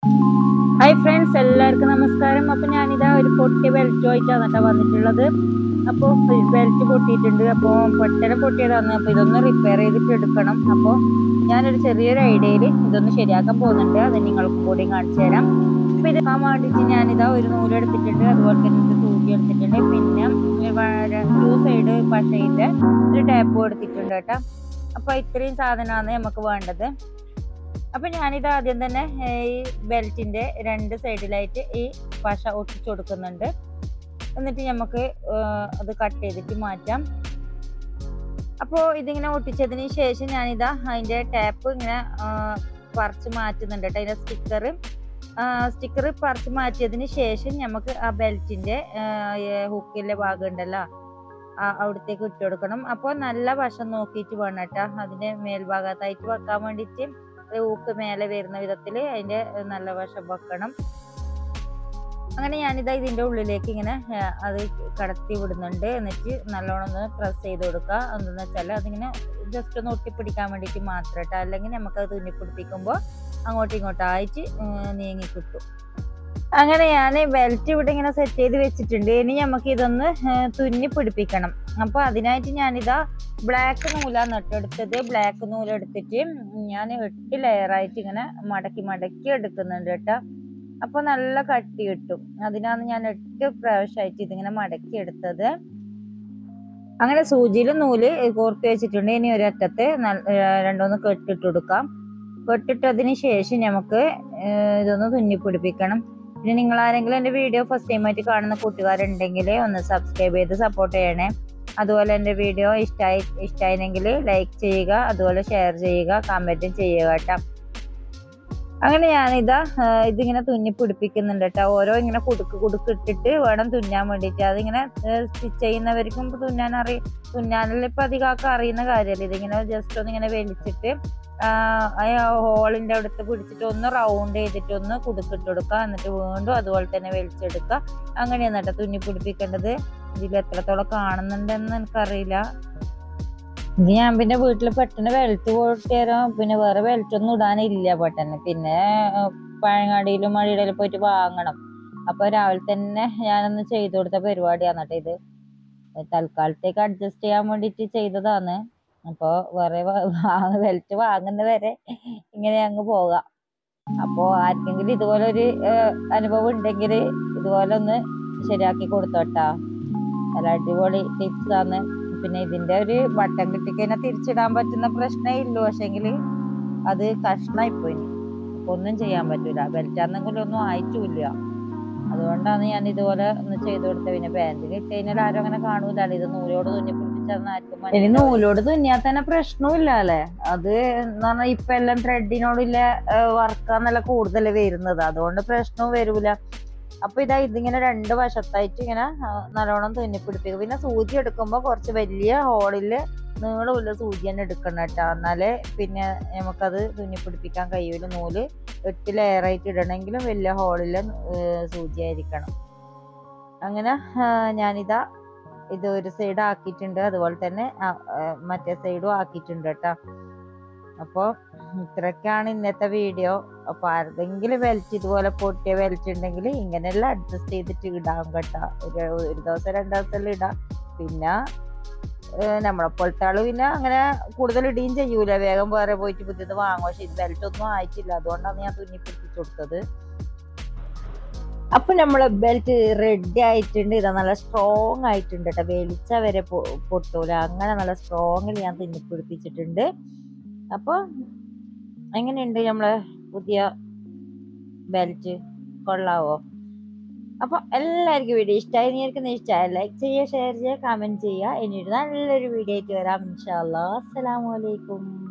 hi friends എല്ലാവർക്കും നമസ്കാരം അപ്പോൾ ഞാനിതാ ഒരു പൊട്ടിയ ബെൽറ്റ് ആയിട്ടാണ് കേട്ടോ വന്നിട്ടുള്ളത് അപ്പോൾ ബെൽറ്റ് പൊട്ടിയിട്ടുണ്ട് അപ്പോൾ പൊട്ടനെ പൊട്ടിയതാണ് അപ്പോൾ ഇതൊന്ന് റിപ്പയർ ചെയ്തിട്ട് എടുക്കണം അപ്പോൾ ഞാനൊരു ചെറിയൊരു ഐഡിയയിൽ ഇതൊന്ന് ശരിയാക്കാൻ പോകുന്നുണ്ട് അത് നിങ്ങൾക്കും കൂടി കാണിച്ചു തരാം അപ്പോൾ ഇത് കാണാൻ വേണ്ടിയിട്ട് ഞാനിതാ ഒരു നൂലെടുത്തിട്ടുണ്ട് അതുപോലെ തന്നെ ഒരു സൂചി എടുത്തിട്ടുണ്ട് പിന്നെ ടു സൈഡ് പശയിൻ്റെ ഒരു ടാപ്പും എടുത്തിട്ടുണ്ട് കേട്ടോ അപ്പോൾ ഇത്രയും സാധനമാണ് നമുക്ക് വേണ്ടത് അപ്പൊ ഞാനിത് ആദ്യം തന്നെ ഏ, ഈ ബെൽറ്റിന്റെ രണ്ട് സൈഡിലായിട്ട് ഈ പശ ഒട്ടിച്ചു കൊടുക്കുന്നുണ്ട് എന്നിട്ട് നമുക്ക് ഏ, അത് കട്ട് ചെയ്തിട്ട് മാറ്റാം അപ്പോൾ ഇതിങ്ങനെ ഒട്ടിച്ചതിന് ശേഷം ഞാനിതാ അതിന്റെ ടാപ്പ് ഇങ്ങനെ ആ, പറിച്ച് മാറ്റുന്നുണ്ട് കേട്ടോ അതിന്റെ സ്റ്റിക്കർ സ്റ്റിക്കർ പറിച്ച് മാറ്റിയതിന് ശേഷം നമുക്ക് ആ ബെൽറ്റിന്റെ ഹുക്കിലെ ഭാഗം ഉണ്ടല്ലോ ആ അവിടത്തേക്ക് ഇട്ട് കൊടുക്കണം അപ്പോൾ നല്ല വശം നോക്കിയിട്ട് വേണം കേട്ടോ അതിന്റെ മേൽഭാഗത്തായിട്ട് വെക്കാൻ വേണ്ടിയിട്ട് ഊക്ക് മേലെ വരുന്ന വിധത്തിൽ അതിന്റെ നല്ല വശം വെക്കണം അങ്ങനെ ഞാനിതാ ഇതിന്റെ ഉള്ളിലേക്ക് ഇങ്ങനെ ആ, അത് കടത്തി വിടുന്നുണ്ട് എന്നിട്ട് നല്ലോണം ഒന്ന് പ്രസ് ചെയ്ത് കൊടുക്കുക എന്തെന്ന് വെച്ചാൽ അതിങ്ങനെ ജസ്റ്റ് ഒന്ന് ഒട്ടിപ്പിടിക്കാൻ വേണ്ടിയിട്ട് മാത്രം കേട്ടോ അല്ലെങ്കിൽ നമുക്കത് തുന്നിപ്പിടിപ്പിക്കുമ്പോൾ അങ്ങോട്ടും ഇങ്ങോട്ടായിട്ട് നീങ്ങി കിട്ടും അങ്ങനെ ഞാൻ ബെൽറ്റ് ഇവിടെ ഇങ്ങനെ സെറ്റ് ചെയ്ത് വെച്ചിട്ടുണ്ട് ഇനി നമുക്ക് ഇതൊന്ന് ആ, തുന്നി പിടിപ്പിക്കണം അപ്പൊ അതിനായിട്ട് ഞാനിതാ ബ്ലാക്ക് നൂലാണ് നട്ടെടുത്തത് ബ്ലാക്ക് നൂല് എടുത്തിട്ട് ഞാൻ എട്ട് ലെയറായിട്ട് ഇങ്ങനെ മടക്കി മടക്കി എടുക്കുന്നുണ്ട് കേട്ടോ അപ്പൊ നല്ല കട്ടി കിട്ടും അതിനാണ് ഞാൻ എട്ട് പ്രാവശ്യമായിട്ട് ഇതിങ്ങനെ മടക്കി എടുത്തത് അങ്ങനെ സൂചിയിൽ നൂല് കോർത്ത് വെച്ചിട്ടുണ്ട് ഇനി ഒരറ്റത്ത് നല്ല- ഏർ രണ്ടൊന്ന് കെട്ടിട്ട് കൊടുക്കാം കെട്ടിട്ടതിന് ശേഷം നമുക്ക് ഏർ ഇതൊന്ന് തുന്നിപ്പിടിപ്പിക്കണം പിന്നെ നിങ്ങൾ ആരെങ്കിലും എൻ്റെ വീഡിയോ ഫസ്റ്റ് ടൈം ആയിട്ട് കാണുന്ന കൂട്ടുകാരുണ്ടെങ്കിൽ ഒന്ന് സബ്സ്ക്രൈബ് ചെയ്ത് സപ്പോർട്ട് ചെയ്യണേ അതുപോലെ എൻ്റെ വീഡിയോ ഇഷ്ടമായി ഇഷ്ടമായിരുന്നെങ്കിൽ ലൈക്ക് ചെയ്യുക അതുപോലെ ഷെയർ ചെയ്യുക കമൻറ്റും ചെയ്യുക കേട്ടോ അങ്ങനെ ഞാനിതാ ആ, ഇതിങ്ങനെ തുന്നി പിടിപ്പിക്കുന്നുണ്ട് കേട്ടോ ഓരോ ഇങ്ങനെ കുടുക്ക് കുടുക്ക് ഇട്ടിട്ട് വേണം തുന്നാൻ വേണ്ടിയിട്ട് അതിങ്ങനെ സ്റ്റിച്ച് ചെയ്യുന്നവർക്കും ഇപ്പൊ തുന്നാൻ അറി തുന്നാനെല്ലാം ഇപ്പൊ അധികം ആൾക്കും അറിയുന്ന കാര്യമല്ല ഇതിങ്ങനെ ജസ്റ്റ് ഒന്ന് ഇങ്ങനെ വലിച്ചിട്ട് ഹോളിന്റെ അടുത്ത് പിടിച്ചിട്ട് ഒന്ന് റൗണ്ട് ചെയ്തിട്ട് ഒന്ന് കുടുക്കിട്ട് കൊടുക്കുക എന്നിട്ട് വീണ്ടും അതുപോലെ തന്നെ വലിച്ചെടുക്കുക അങ്ങനെയാണ് കേട്ടോ തുന്നി പിടിപ്പിക്കേണ്ടത് ഇതിൽ എത്രത്തോളം കാണുന്നുണ്ടെന്ന് എനിക്കറിയില്ല ഇത് ഞാൻ പിന്നെ വീട്ടിൽ പെട്ടെന്ന് വെൽറ്റ് പോയിട്ടേരോ പിന്നെ വേറെ വെൽറ്റ് ഒന്നും ഇടാനില്ല പെട്ടെന്ന് പിന്നെ ഏർ, പഴങ്ങാടിയിലും മഴയിലും പോയിട്ട് വാങ്ങണം അപ്പൊ രാവിലെ തന്നെ ഞാനൊന്ന് ചെയ്തു കൊടുത്ത പരിപാടിയാണ് കേട്ടോ ഇത് തൽക്കാലത്തേക്ക് അഡ്ജസ്റ്റ് ചെയ്യാൻ വേണ്ടിയിട്ട് ചെയ്തതാണ് അപ്പൊ വേറെ വെൽറ്റ് വാങ്ങുന്നവരെ ഇങ്ങനെ അങ്ങ് പോകാം അപ്പോ ആർക്കെങ്കിലും ഇതുപോലെ ഒരു ഏർ, അനുഭവം ഉണ്ടെങ്കിൽ ഇതുപോലെ ഒന്ന് ശരിയാക്കി കൊടുത്തോട്ടാ നല്ല അടിപൊളി ടിപ്സ് ആണ് പിന്നെ ഇതിന്റെ ഒരു ബട്ടൺ കിട്ടിക്കഴിഞ്ഞാൽ തിരിച്ചിടാൻ പറ്റുന്ന പ്രശ്നമേ ഇല്ലു പക്ഷെങ്കിൽ അത് കഷ്ണമായി പോയി അപ്പൊ ഒന്നും ചെയ്യാൻ പറ്റൂല ബെൽറ്റ് ആണെങ്കിലും ഒന്നും ആയിട്ടുമില്ല അതുകൊണ്ടാണ് ഞാൻ ഇതുപോലെ ഒന്ന് ചെയ്തു കൊടുത്തത് പിന്നെ പാൻറ് ഇട്ട് കഴിഞ്ഞാൽ ആരും അങ്ങനെ കാണൂലല്ലോ ഇത് നൂലോട് തുന്നി പിടിപ്പിച്ചാൽ ആർക്കും ഇനി നൂലോട് തുന്നിയാൽ തന്നെ പ്രശ്നമില്ല അല്ലേ അത് എന്ന് പറഞ്ഞാൽ ഇപ്പൊ എല്ലാം ത്രെഡിനോടുള്ള വർക്കാന്നല്ല കൂടുതൽ വരുന്നത് അതുകൊണ്ട് പ്രശ്നവും വരൂല അപ്പൊ ഇതാ ഇതിങ്ങനെ രണ്ട് വശത്തായിട്ട് ഇങ്ങനെ ആ, നല്ലോണം തുന്നി പിടിപ്പിക്കും പിന്നെ സൂചി എടുക്കുമ്പോൾ കുറച്ച് വലിയ ഹോളില് നീളമുള്ള സൂചി തന്നെ എടുക്കണം കേട്ടോ എന്നാലേ പിന്നെ നമുക്കത് തുന്നി പിടിപ്പിക്കാൻ കഴിയൂല നൂല് എട്ട് ലെയറായിട്ട് ഇടണമെങ്കിലും വലിയ ഹോളില് സൂചി ആയിരിക്കണം അങ്ങനെ ആ, ഞാനിതാ ഇത് ഒരു സൈഡ് ആക്കിയിട്ടുണ്ട് അതുപോലെ തന്നെ ആ, ആ, മറ്റേ സൈഡും ആക്കിയിട്ടുണ്ട് കേട്ടോ അപ്പോൾ ഇത്രയൊക്കെയാണ് ഇന്നത്തെ വീഡിയോ അപ്പോൾ ആരുടെങ്കിലും വെൽറ്റ് ഇതുപോലെ പൊട്ടിയ വെൽറ്റ് ഉണ്ടെങ്കിൽ ഇങ്ങനെയെല്ലാം അഡ്ജസ്റ്റ് ചെയ്തിട്ട് ഇടാം കേട്ടോ ഒരു ഒരു ദിവസം രണ്ട് ദിവസം ഇടാം പിന്നെ ഏഹ് നമ്മളെ പോലത്തെ ആള് പിന്നെ അങ്ങനെ കൂടുതൽ ഇടുകയും ചെയ്യൂല വേഗം വേറെ പോയിട്ട് പുതിയത് വാങ്ങും പക്ഷെ ഇത് ബെൽറ്റ് ഒന്നും ആയിട്ടില്ല അതുകൊണ്ടാണ് ഞാൻ തുന്നി പിടിപ്പിച്ചു കൊടുത്തത് അപ്പൊ നമ്മളെ ബെൽറ്റ് റെഡി ആയിട്ടുണ്ട് ഇതാ നല്ല സ്ട്രോങ് ആയിട്ടുണ്ട് കേട്ടോ വെളിച്ച വരെ പൊ- പൊട്ടൂല അങ്ങനെ നല്ല സ്ട്രോങ്ങിൽ ഞാൻ തുന്നി പിടിപ്പിച്ചിട്ടുണ്ട് അപ്പൊ എങ്ങനെയുണ്ട് നമ്മളെ പുതിയ ബെൽറ്റ് കൊള്ളാവോ അപ്പൊ എല്ലാവർക്കും വീഡിയോ ഇഷ്ടമായി നീർക്കുന്ന ഇഷ്ടമായി ലൈക്ക് ചെയ്യുക ഷെയർ ചെയ്യുക കമന്റ് ചെയ്യുക ഇനി ഒരു നല്ലൊരു വീഡിയോ ആയിട്ട് വരാം ഇൻഷാല്ലാ അസ്സലാമു അലൈക്കും